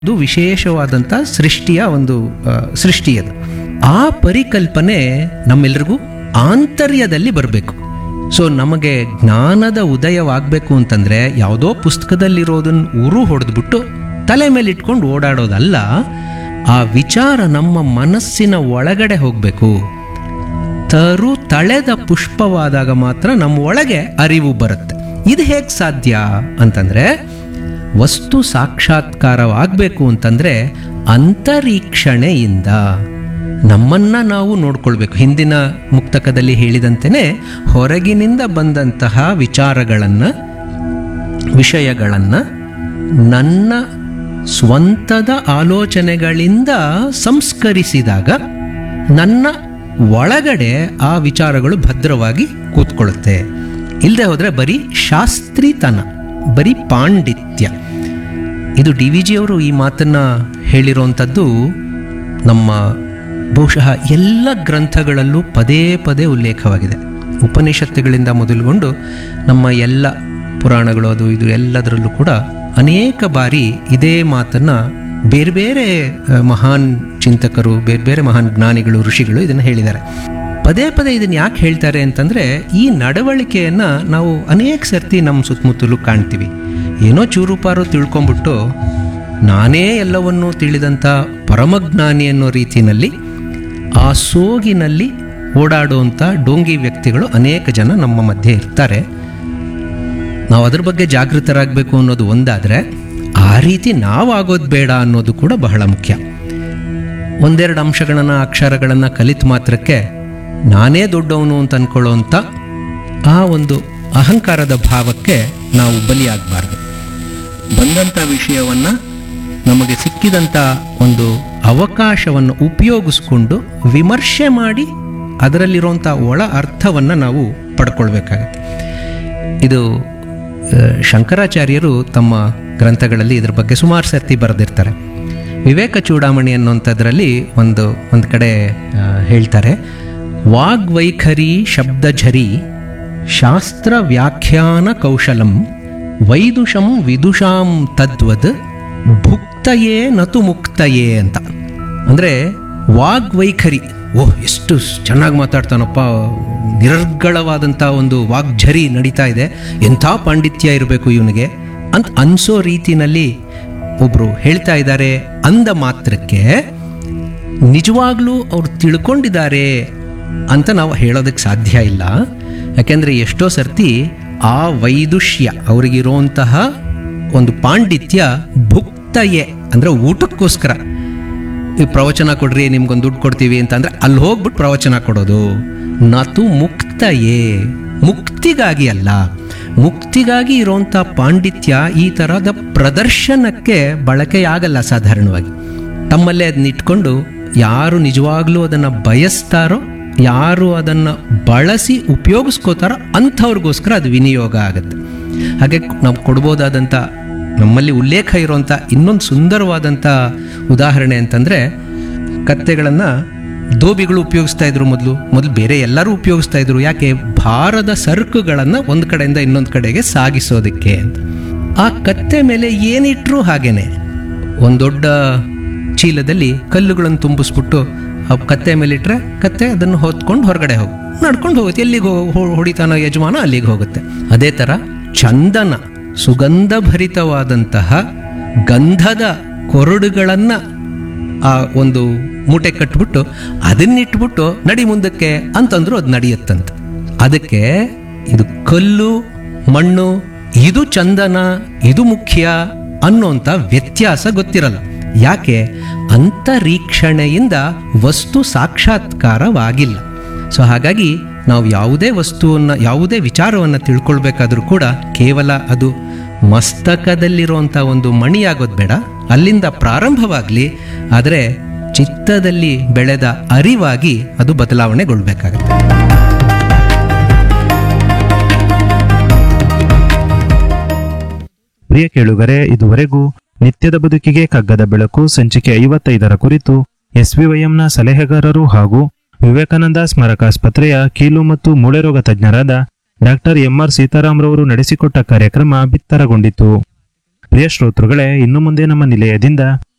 ಇದು ವಿಶೇಷವಾದಂಥ ಸೃಷ್ಟಿಯ ಒಂದು ಆ, ಸೃಷ್ಟಿ ಅದು ಆ ಪರಿಕಲ್ಪನೆ ನಮ್ಮೆಲ್ರಿಗೂ ಆಂತರ್ಯದಲ್ಲಿ ಬರಬೇಕು ಸೊ ನಮಗೆ ಜ್ಞಾನದ ಉದಯವಾಗಬೇಕು ಅಂತಂದ್ರೆ ಯಾವುದೋ ಪುಸ್ತಕದಲ್ಲಿರೋದನ್ನ ಉರು ಹೊಡೆದ್ಬಿಟ್ಟು ತಲೆ ಮೇಲೆ ಇಟ್ಕೊಂಡು ಓಡಾಡೋದಲ್ಲ ಆ ವಿಚಾರ ನಮ್ಮ ಮನಸ್ಸಿನ ಒಳಗಡೆ ಹೋಗಬೇಕು ತರು ತಳೆದ ಪುಷ್ಪವಾದಾಗ ಮಾತ್ರ ನಮ್ಮ ಒಳಗೆ ಅರಿವು ಬರುತ್ತೆ ಇದು ಹೇಗೆ ಸಾಧ್ಯ ಅಂತಂದ್ರೆ ವಸ್ತು ಸಾಕ್ಷಾತ್ಕಾರವಾಗಬೇಕು ಅಂತಂದ್ರೆ ಅಂತರೀಕ್ಷಣೆಯಿಂದ ನಮ್ಮನ್ನ ನಾವು ನೋಡ್ಕೊಳ್ಬೇಕು ಹಿಂದಿನ ಮುಕ್ತಕದಲ್ಲಿ ಹೇಳಿದಂತೆಯೇ ಹೊರಗಿನಿಂದ ಬಂದಂತಹ ವಿಚಾರಗಳನ್ನು ವಿಷಯಗಳನ್ನು ನನ್ನ ಸ್ವಂತದ ಆಲೋಚನೆಗಳಿಂದ ಸಂಸ್ಕರಿಸಿದಾಗ ನನ್ನ ಒಳಗಡೆ ಆ ವಿಚಾರಗಳು ಭದ್ರವಾಗಿ ಕೂತ್ಕೊಳ್ಳುತ್ತೆ ಇಲ್ಲದೆ ಹೋದರೆ ಬರೀ ಶಾಸ್ತ್ರೀತನ ಬರೀ ಪಾಂಡಿತ್ಯ ಇದು ಡಿ ವಿ ಜಿಯವರು ಈ ಮಾತನ್ನು ಹೇಳಿರುವಂಥದ್ದು ನಮ್ಮ ಬಹುಶಃ ಎಲ್ಲ ಗ್ರಂಥಗಳಲ್ಲೂ ಪದೇ ಪದೇ ಉಲ್ಲೇಖವಾಗಿದೆ ಉಪನಿಷತ್ತುಗಳಿಂದ ಮೊದಲುಗೊಂಡು ನಮ್ಮ ಎಲ್ಲ ಪುರಾಣಗಳು ಅದು ಇದು ಎಲ್ಲದರಲ್ಲೂ ಕೂಡ ಅನೇಕ ಬಾರಿ ಇದೇ ಮಾತನ್ನು ಬೇರೆ ಬೇರೆ ಆ, ಮಹಾನ್ ಚಿಂತಕರು ಬೇರೆ ಬೇರೆ ಮಹಾನ್ ಜ್ಞಾನಿಗಳು ಋಷಿಗಳು ಇದನ್ನು ಹೇಳಿದ್ದಾರೆ ಪದೇ ಪದೇ ಇದನ್ನು ಯಾಕೆ ಹೇಳ್ತಾರೆ ಅಂತಂದರೆ ಈ ನಡವಳಿಕೆಯನ್ನು ನಾವು ಅನೇಕ ಸರ್ತಿ ನಮ್ಮ ಸುತ್ತಮುತ್ತಲೂ ಕಾಣ್ತೀವಿ ಏನೋ ಚೂರುಪಾರು ತಿಳ್ಕೊಂಬಿಟ್ಟು ನಾನೇ ಎಲ್ಲವನ್ನೂ ತಿಳಿದಂಥ ಪರಮಜ್ಞಾನಿ ಅನ್ನೋ ರೀತಿಯಲ್ಲಿ ಆ ಸೋಗಿನಲ್ಲಿ ಓಡಾಡುವಂಥ ಡೋಂಗಿ ವ್ಯಕ್ತಿಗಳು ಅನೇಕ ಜನ ನಮ್ಮ ಮಧ್ಯೆ ಇರ್ತಾರೆ ನಾವು ಅದ್ರ ಬಗ್ಗೆ ಜಾಗೃತರಾಗಬೇಕು ಅನ್ನೋದು ಒಂದಾದರೆ ಆ ರೀತಿ ನಾವಾಗೋದು ಬೇಡ ಅನ್ನೋದು ಕೂಡ ಬಹಳ ಮುಖ್ಯ ಒಂದೆರಡು ಅಂಶಗಳನ್ನು ಅಕ್ಷರಗಳನ್ನು ಕಲಿತ ಮಾತ್ರಕ್ಕೆ ನಾನೇ ದೊಡ್ಡವನು ಅಂತ ಅನ್ಕೊಳ್ಳೋಂಥ ಆ ಒಂದು ಅಹಂಕಾರದ ಭಾವಕ್ಕೆ ನಾವು ಬಲಿಯಾಗಬಾರ್ದು ಬಂದಂಥ ವಿಷಯವನ್ನು ನಮಗೆ ಸಿಕ್ಕಿದಂಥ ಒಂದು ಅವಕಾಶವನ್ನು ಉಪಯೋಗಿಸ್ಕೊಂಡು ವಿಮರ್ಶೆ ಮಾಡಿ ಅದರಲ್ಲಿರುವಂಥ ಒಳ ಅರ್ಥವನ್ನು ನಾವು ಪಡ್ಕೊಳ್ಬೇಕಾಗತ್ತೆ ಇದು ಆ, ಶಂಕರಾಚಾರ್ಯರು ತಮ್ಮ ಗ್ರಂಥಗಳಲ್ಲಿ ಇದ್ರ ಬಗ್ಗೆ ಸುಮಾರು ಸರ್ತಿ ಬರೆದಿರ್ತಾರೆ ವಿವೇಕ ಚೂಡಾಮಣಿ ಅನ್ನುವಂಥದ್ರಲ್ಲಿ ಒಂದು ಒಂದು ಕಡೆ ಆ, ಹೇಳ್ತಾರೆ ವಾಗ್ವೈಖರಿ ಶಬ್ದಝರಿ ಶಾಸ್ತ್ರ ವ್ಯಾಖ್ಯಾನ ಕೌಶಲಂ ವೈದುಷಂ ವಿದುಷಾಂ ತದ್ವದ್ ಭುಕ್ತಯೇ ನತು ಮುಕ್ತಯೇ ಅಂತ ಅಂದರೆ ವಾಗ್ವೈಖರಿ ಓಹ್ ಎಷ್ಟು ಚೆನ್ನಾಗಿ ಮಾತಾಡ್ತಾನಪ್ಪ ನಿರರ್ಗಳವಾದಂಥ ಒಂದು ವಾಗ್ಝರಿ ನಡೀತಾ ಇದೆ ಎಂಥ ಪಾಂಡಿತ್ಯ ಇರಬೇಕು ಇವನಿಗೆ ಅಂತ ಅನ್ಸೋ ರೀತಿನಲ್ಲಿ ಒಬ್ರು ಹೇಳ್ತಾ ಇದ್ದಾರೆ ಅಂದ ಮಾತ್ರಕ್ಕೆ ನಿಜವಾಗ್ಲೂ ಅವ್ರು ತಿಳ್ಕೊಂಡಿದ್ದಾರೆ ಅಂತ ನಾವು ಹೇಳೋದಕ್ಕೆ ಸಾಧ್ಯ ಇಲ್ಲ ಯಾಕೆಂದರೆ ಎಷ್ಟೋ ಸರ್ತಿ ಆ ವೈದುಷ್ಯ ಅವರಿಗಿರುವಂತಹ ಒಂದು ಪಾಂಡಿತ್ಯ ಭುಕ್ತಯೇ ಅಂದರೆ ಊಟಕ್ಕೋಸ್ಕರ ಈ ಪ್ರವಚನ ಕೊಡ್ರಿ ನಿಮ್ಗೊಂದು ದುಡ್ಡು ಕೊಡ್ತೀವಿ ಅಂತ ಅಂದ್ರೆ ಅಲ್ಲಿ ಹೋಗ್ಬಿಟ್ಟು ಪ್ರವಚನ ಕೊಡೋದು ನತು ಮುಕ್ತಯೇ ಮುಕ್ತಿಗಾಗಿ ಅಲ್ಲ ಮುಕ್ತಿಗಾಗಿ ಇರುವಂಥ ಪಾಂಡಿತ್ಯ ಈ ಥರದ ಪ್ರದರ್ಶನಕ್ಕೆ ಬಳಕೆಯಾಗಲ್ಲ ಸಾಧಾರಣವಾಗಿ ತಮ್ಮಲ್ಲೇ ಅದನ್ನ ಇಟ್ಕೊಂಡು ಯಾರು ನಿಜವಾಗ್ಲೂ ಅದನ್ನು ಬಯಸ್ತಾರೋ ಯಾರು ಅದನ್ನು ಬಳಸಿ ಉಪಯೋಗಿಸ್ಕೋತಾರೋ ಅಂಥವ್ರಿಗೋಸ್ಕರ ಅದು ವಿನಿಯೋಗ ಆಗುತ್ತೆ ಹಾಗೆ ನಾವು ಕೊಡ್ಬೋದಾದಂಥ ನಮ್ಮಲ್ಲಿ ಉಲ್ಲೇಖ ಇರುವಂಥ ಇನ್ನೊಂದು ಸುಂದರವಾದಂಥ ಉದಾಹರಣೆ ಅಂತಂದರೆ ಕತ್ತೆಗಳನ್ನು ದೋಬಿಗಳು ಉಪಯೋಗಿಸ್ತಾ ಇದ್ರು ಮೊದಲು ಮೊದಲು ಬೇರೆ ಎಲ್ಲರೂ ಉಪಯೋಗಿಸ್ತಾ ಇದ್ರು ಯಾಕೆ ಭಾರದ ಸರಕುಗಳನ್ನು ಒಂದು ಕಡೆಯಿಂದ ಇನ್ನೊಂದು ಕಡೆಗೆ ಸಾಗಿಸೋದಕ್ಕೆ ಅಂತ ಆ ಕತ್ತೆ ಮೇಲೆ ಏನಿಟ್ರೂ ಹಾಗೇನೆ ಒಂದು ದೊಡ್ಡ ಚೀಲದಲ್ಲಿ ಕಲ್ಲುಗಳನ್ನು ತುಂಬಿಸ್ಬಿಟ್ಟು ಆ ಕತ್ತೆ ಮೇಲೆ ಇಟ್ಟರೆ ಕತ್ತೆ ಅದನ್ನು ಹೊತ್ಕೊಂಡು ಹೊರಗಡೆ ಹೋಗಿ ನಡ್ಕೊಂಡು ಹೋಗುತ್ತೆ ಎಲ್ಲಿಗೆ ಹೋ- ಹೋ- ಹೊಡಿತಾನೋ ಯಜಮಾನ ಅಲ್ಲಿಗೆ ಹೋಗುತ್ತೆ ಅದೇ ಥರ ಚಂದನ ಸುಗಂಧಭರಿತವಾದಂತಹ ಗಂಧದ ಕೊರಡುಗಳನ್ನು ಆ ಒಂದು ಮೂಟೆ ಕಟ್ಬಿಟ್ಟು ಅದನ್ನಿಟ್ಬಿಟ್ಟು ನಡಿ ಮುಂದಕ್ಕೆ ಅಂತಂದ್ರು ಅದು ನಡೆಯುತ್ತಂತ ಅದಕ್ಕೆ ಇದು ಕಲ್ಲು ಮಣ್ಣು ಇದು ಚಂದನ ಇದು ಮುಖ್ಯ ಅನ್ನೋಂಥ ವ್ಯತ್ಯಾಸ ಗೊತ್ತಿರಲ್ಲ ಯಾಕೆ ಅಂತರೀಕ್ಷಣೆಯಿಂದ ವಸ್ತು ಸಾಕ್ಷಾತ್ಕಾರವಾಗಿಲ್ಲ ಸೊ ಹಾಗಾಗಿ ನಾವು ಯಾವುದೇ ವಸ್ತುವನ್ನು ಯಾವುದೇ ವಿಚಾರವನ್ನು ತಿಳ್ಕೊಳ್ಬೇಕಾದ್ರೂ ಕೂಡ ಕೇವಲ ಅದು ಮಸ್ತಕದಲ್ಲಿರುವಂಥ ಒಂದು ಮಣಿಯಾಗೋದು ಬೇಡ ಅಲ್ಲಿಂದ ಪ್ರಾರಂಭವಾಗಲಿ ಆದರೆ ಚಿತ್ತದಲ್ಲಿ ಬೆಳೆದ ಅರಿವಾಗಿ ಅದು ಬದಲಾವಣೆಗೊಳ್ಬೇಕಾಗತ್ತೆ ಪ್ರಿಯ ಕೇಳುಗರೆ ಇದುವರೆಗೂ ನಿತ್ಯದ ಬದುಕಿಗೆ ಕಗ್ಗದ ಬೆಳಕು ಸಂಚಿಕೆ ಐವತ್ತೈದರ ಕುರಿತು ಎಸ್ವಿವೈಎಂನ ಸಲಹೆಗಾರರು ಹಾಗೂ ವಿವೇಕಾನಂದ ಸ್ಮಾರಕಾಸ್ಪತ್ರೆಯ ಕೀಲು ಮತ್ತು ಮೂಳೆ ರೋಗ ತಜ್ಞರಾದ ಡಾಕ್ಟರ್ ಎಂಆರ್ ಸೀತಾರಾಮ್ರವರು ನಡೆಸಿಕೊಟ್ಟ ಕಾರ್ಯಕ್ರಮ ಬಿತ್ತರಗೊಂಡಿತು ಪ್ರಿಯ ಶ್ರೋತೃಗಳೇ ಇನ್ನು ಮುಂದೆ ನಮ್ಮ ನಿಲಯದಿಂದ